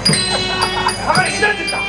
அவனை இழந்துட்டான்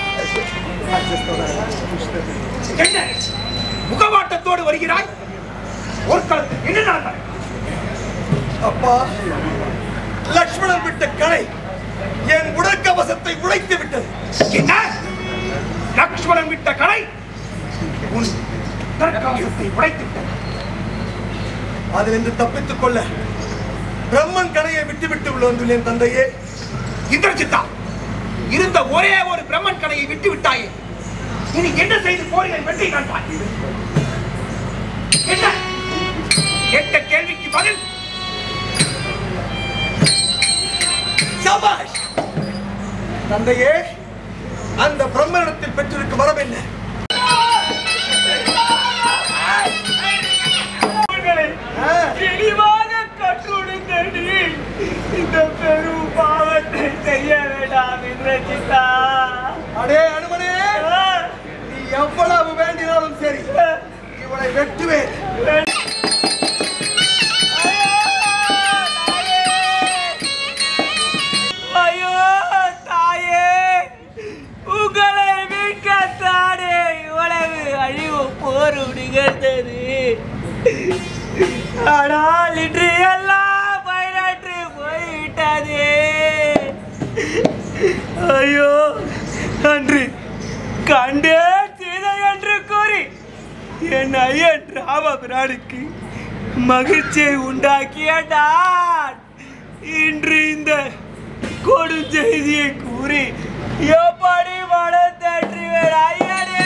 என்ன முகவாட்டத்தோடு வருகிறாய் போர்க்களத்தில் என்ன நடந்தது அப்பா லக்ஷ்மணன் விட்ட கலை என் உடற்கவசத்தை உடைத்து விட்டது என்ன லக்ஷ்மணன் விட்ட கலை உன் தற்காவசத்தை உடைத்து விட்டது அதிலிருந்து தப்பித்துக் கொள்ள பிரம்மன் கலையை விட்டுவிட்டு உள்ள வந்துள்ளேன் தந்தையே இந்திரஜித்தா இருந்த ஒரே ஒரு பிரம்மன் கலையை விட்டு விட்டாயே இனி என்ன செய்து போரில் வெற்றி காண்பாய் என்ன கேட்ட கேள்விக்கு பதில் சபாஷ் தந்தையே அந்த பிரம்மனிடத்தில் பெற்றிருக்கும் வரம் என்ன ஆ, தெளிவாக கற்றுடுங்கடி இந்த பெரும் பாவத்தை செய்ய வேண்டாம் இந்திரஜித்தா அடே அனுமனே நீ எவ்வளவு வேண்டினாலும் சரி இவனை வெட்டுவேன் ஐயோ தாயே உங்களை மீட்கத்தானே இவ்வளவு அழிவு போர் நிகழ்ந்தது ஆனால் இன்று எல்லாம் பயனற்று போய்விட்டது ஐயோ அன்று கண்டே சீதை என்று கூறி என் ஐயன் ராமபிரானுக்கு மகிழ்ச்சியை உண்டாக்கிய நான் இன்று இந்த கொடுஞ்செய்தியை கூறி எப்படி மனம் தற்றுவேன் ஐயனே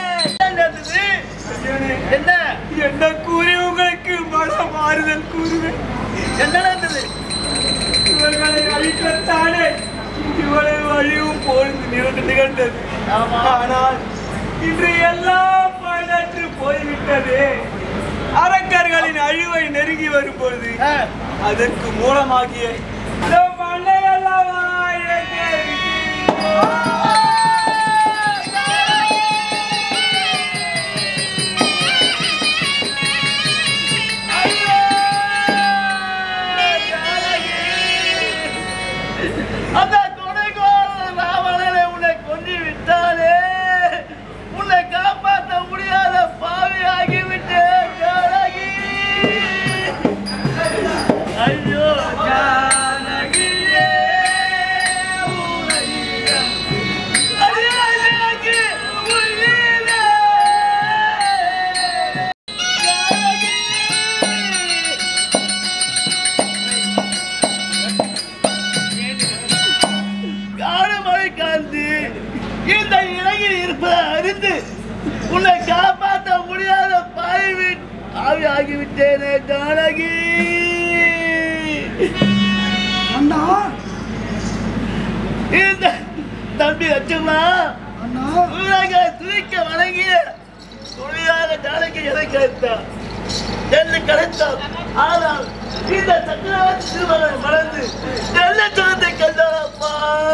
என்ன என்ன கூறி உங்களுக்கு மனம் மாறுதல் கூறுவேன் என்ன நடந்தது இவர்களை அழிக்கத்தானே இவ்வளவு அழிவும் பொழுது நிகழ்ந்து நிகழ்ந்தது ஆனால் இன்று எல்லாம் பயனற்று போய்விட்டது அரக்கர்களின் அழிவை நெருங்கி வரும்பொழுது அதற்கு மூலமாகிய நம் அன்னை அல்லவா எங்கே அந்த துணைக்கோள் ராவணனை உன்னை கொண்டு விட்டாலே உன்னை காப்பாற்ற முடியாத பாவியாகி விட்டேன் ஜானகி ஐயோ ஜானகியே உன்னை அடியாருக்கு உயிரே. ஜானகி காடுமழை காந்து இந்த இலகில் இருப்பதை அறிந்து உன்னை காப்பாற்ற முடியாத பாய்வி ஆவி ஆகிவிட்டேனே ஜானகி அண்ணா இந்த தம்பி லட்சுமா அண்ணா உலக துணிக்க வணங்கிய துணியாக ஜானகி எதை கிடைத்தார் என்ன கிடைத்தார் ஆனால் இந்த சக்கரவர்த்தி திருமணம் மறந்து என்ன சொல்லத்தை கண்டாரப்பா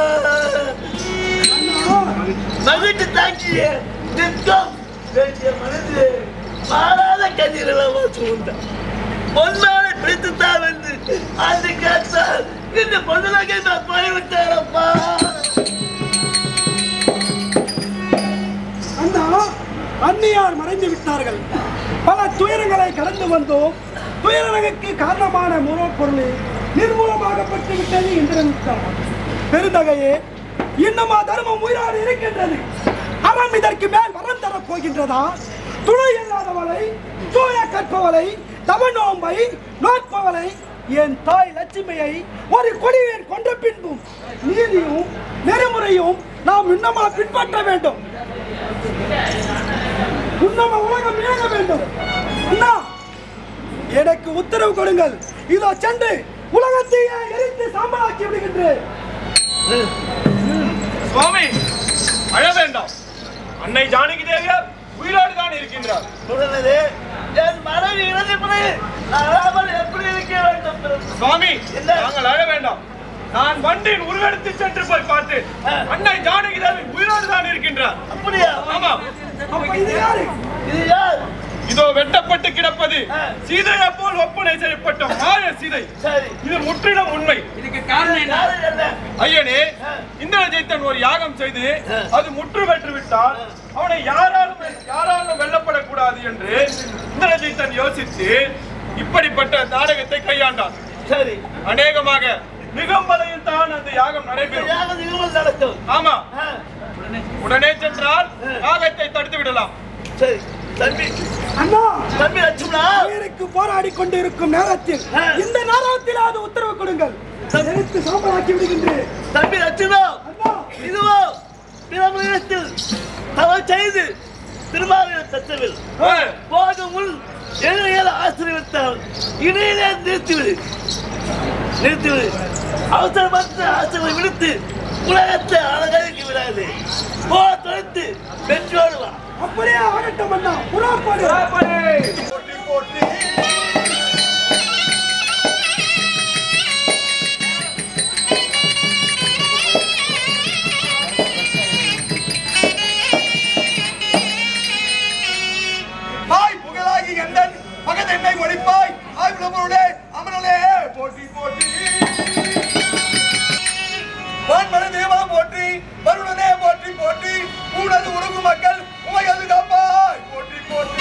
மகிழ்ச்சி தாக்கிய நிற்கும் வேண்டிய மனது மாறாத கண்ணீரெல்லாம் சூழ்ந்தார் பொன்மாலை பிடித்துத்தான் வந்து அது கேட்டால் இந்த பொண்ணுலகை நான் போய்விட்டேனப்பா அண்ணா அந்நியார் மறைந்து விட்டார்கள் பல துயரங்களை கடந்து வந்தோம் துயரங்களுக்கு காரணமான மூலப்பொருள் நிர்மூலமாகப்பட்டு விட்டது இந்திரமித்தான் பெருந்தகையே இன்னுமா தர்மம் உயிரோடு இருக்கின்றது அறம் இதற்கு மேல் வரம் தரப் போகின்றதா துணை இல்லாதவளை தூய கற்பவளை தவ நோம்பை நோற்பவளை என் தாய் லட்சுமியை ஒரு கொடிவேர் கொண்ட பின்பும் நீதியும் நெறிமுறையும் நாம் இன்னமா பின்பற்ற வேண்டும் உன்னம உலகம் இயங்க வேண்டும் அண்ணா எனக்கு உத்தரவு கொடுங்கள் இதோ சென்று உலகத்தையே எரித்து சாம்பலாக்கி விடுகின்றேன் சுவாமி அழ வேண்டாம் அன்னை ஜானகி தேவியார் உயிரோடு தான் இருக்கின்றார் சொல்லுறது என் மனைவி இறந்து பிறகு அழாமல் எப்படி இருக்க வேண்டும் சுவாமி என்ன? நாங்கள் அழ வேண்டாம் நான் வண்டின் உருவெடுத்து சென்று போய் பார்த்து அன்னை ஜானகி தேவி உயிரோடு தான் இருக்கின்றார் அப்படியா ஆமா அப்ப இது யாரு இது யார் இதோ வெட்டப்பட்டு கிடப்பது ஆ. சீதையை போல் ஒப்பனை செய்யப்பட்ட மாய சீதை சரி இது முற்றிலும் உண்மை யாரு என்ன ஐயனே இந்திரஜித் இந்திரஜித்தன் ஒரு யாகம் செய்து அது முற்று பெற்று விட்டால் அவனை யாராலும் யாராலும் வெல்லப்படக்கூடாது என்று இந்திரஜித்தன் யோசித்து இப்படிப்பட்ட நாடகத்தை கையாண்டான் சரி அநேகமாக நிகம்பலையில் தான் அந்த யாகம் நடைபெறும் யாக நிகழ்வு நடக்கும் ஆமா ஆ, உடனே சென்றால் யாகத்தை தடுத்து விடலாம் சரி தம்பி அண்ணா தம்பி லட்சுமணா உயிருக்கு போராடி கொண்டிருக்கும் நேரத்தில் ஆ. இந்த நேரத்தில் அது உத்தரவு கொடுங்கள் எடுத்து சாம்பலாக்கி விடுகின்றேன் தம்பி லட்சுமணா அண்ணா இதுவோ பிரபலத்தில் தவறு செய்து திருமாவளவ தத்துவில் ஏய், போதும் முன் எதிரிகள் ஆசிரியத்தால் இடையிலே நிறுத்திவிடு நிறுத்திவிடு அவசரமற்ற ஆசிரியரை விடுத்து உலகத்தை அழகழிக்க விடாது போ தொலைத்து பெற்றோடு வா அப்படியே ஆகட்டும் அண்ணா புறாப்பாடு போற்றி போற்றி பாய் புகழாகி எந்தன் பகதென்னை ஒழிப்பாய் ஆய் விளம்பரோடே அமரலே போற்றி போற்றி வான்மன தேவா போற்றி வருணனே போற்றி போற்றி ஊனது உருகு மக்கள் உமையது காப்பாய் போற்றி போற்றி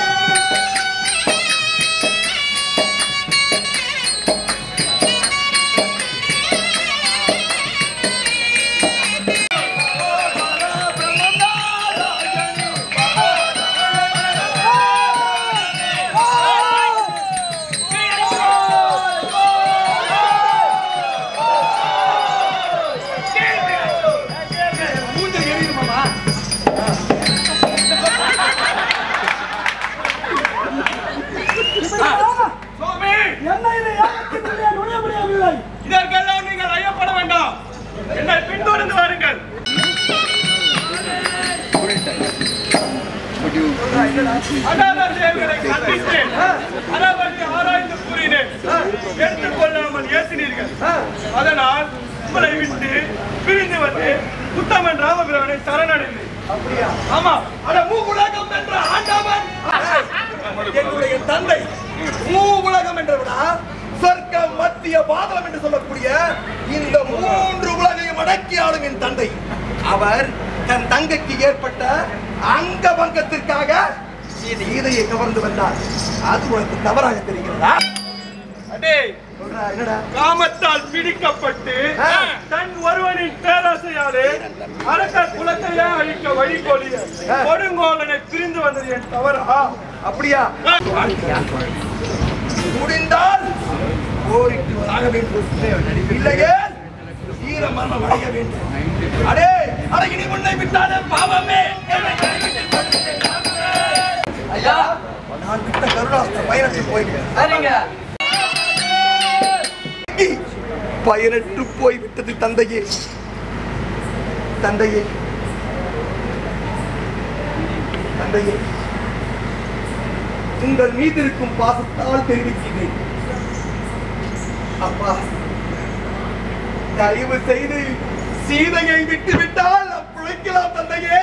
சுவாமி என்ன இதை யாகத்தினுள்ளே நுழைய முடியவில்லை இதற்கெல்லாம் நீங்கள் ஐயப்பட வேண்டாம் என்னை பின்தொடர்ந்து வாருங்கள் அனாதை சேவைகளை கண்டித்தேன் அதை பற்றி ஆராய்ந்து கூறினேன் எடுத்துக்கொள்ளாமல் ஏசினீர்கள் அதனால் உங்களை விட்டு பிரிந்து வந்து உத்தமன் ராமபிரானை சரணடைந்தேன் ஆமா அட மூவுலகம் என்ற ஆண்டவன் என்னுடைய தந்தை மூ உலகம் என்ற விட சொர்க்கம் மத்திய பாதலம் என்று சொல்லக்கூடிய இந்த மூன்று உலகையும் அடக்கி ஆளும் என் தந்தை அவர் தன் தங்கைக்கு ஏற்பட்ட அங்க பங்கத்திற்காக சீதையை கவர்ந்து வந்தார் அது உனக்கு தவறாக தெரிகிறதா அடே சொல்றா, என்னடா காமத்தால் பிடிக்கப்பட்டு ஆ. தன் ஒருவனின் பேராசையாலே அரக்க குலத்தையே அழிக்க வழிகோலிய ஆ. கொடுங்கோலனை பிரிந்து வந்தது என் தவறா அப்படியா முடிந்தால் போரிட்டு வராக வேண்டும் இல்லையே வீர மரணம் அடைய வேண்டும் அடே அழகினி முன்னை விட்டாலே பாவமே என்னை கைவிட்டு கொண்டே நாமே. ஐயா நான் விட்ட கருணாஸ்திர பயணத்தில் போயிருக்கேன் பயனற்று போய்விட்டது தந்தையே தந்தையே தந்தையே உங்கள் மீது இருக்கும் பாசத்தால் தெரிவிக்கிறேன் அப்பா தயவு செய்து சீதையை விட்டு விட்டால் நாம் பிழைக்கலாம் தந்தையே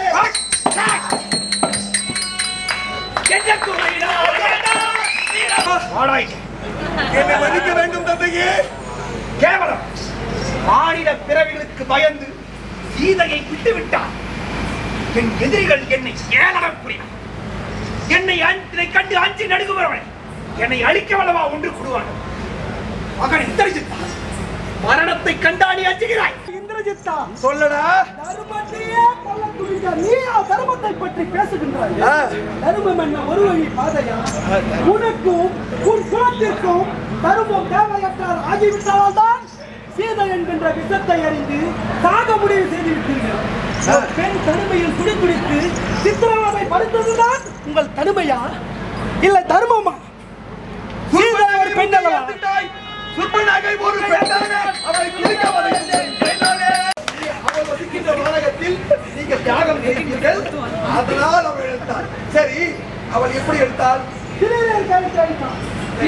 என்னை மன்னிக்க வேண்டும் தந்தையே கேவலம் மாநில பிறவிகளுக்கு பயந்து சீதையை விட்டு விட்டார் என் எதிரிகள் என்னை ஏளனம் புரியும் என்னை அஞ்சனை கண்டு அஞ்சு நடுங்குபவர்கள் என்னை அழிக்க வல்லவா ஒன்று கூடுவார்கள் மகன் இந்தரிசித்தான் மரணத்தை கண்டாடி அஞ்சுகிறாய் இந்திரஜித்தா சொல்லடா தர்மத்தையே கொல்ல துணிந்த நீயா தர்மத்தை பற்றி பேசுகின்றாய் ஆ. தர்மம் என்ன ஒரு வழி பாதையா உனக்கும் உன் குலத்திற்கும் தர்மம் தேவையற்றால் ஆகிவிட்டால் தான் சீதை என்கின்ற விஷத்தை அறிந்து சாக முடிவு செய்து விட்டீர்கள் ஒரு பெண் தனிமையில் துடி துடித்து சித்திரவதை படுத்ததுதான் உங்கள் தனிமையா இல்லை தர்மமா சீதை ஒரு பெண் அல்லவா சுப்பநாகை ஒரு பெண்ணாக அவளை பிரிக்க வதைத்தேன். பெண்ணாலே, அவள் வசிக்கின்ற வானகத்தில் நீங்கள் தியாகம் செய்தீர்கள் அதனால் அவள் எழுத்தாள் சரி அவள் எப்படி எழுத்தாள் சிறையில் கழித்து அழித்தான்.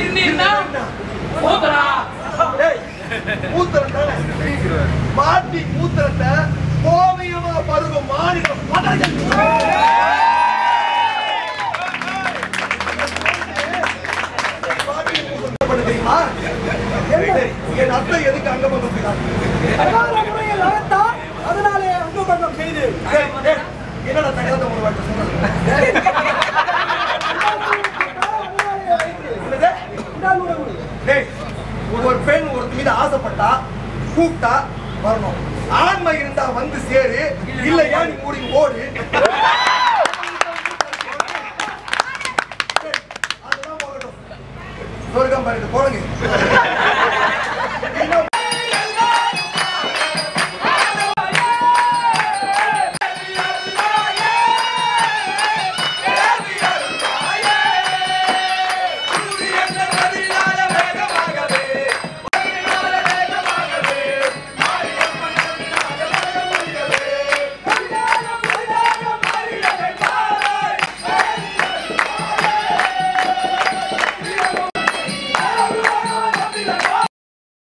ஏய், மூத்திரம் தானே மாட்டி மூத்திரத்தை கோமியமா பருகும் மாநிலம் பதர்கள் தெரியுமா என் அத்தை எதுக்கு அங்க வந்து பிரகார முறையில் அழைத்தார் அதனாலே கேட்டா கூப்பிட்டா வரணும் ஆண்மை இருந்தா வந்து சேரு இல்லையா நீ மூடி ஓடு அதெல்லாம் போகட்டும் சொர்க்கம் பாருங்க போடுங்க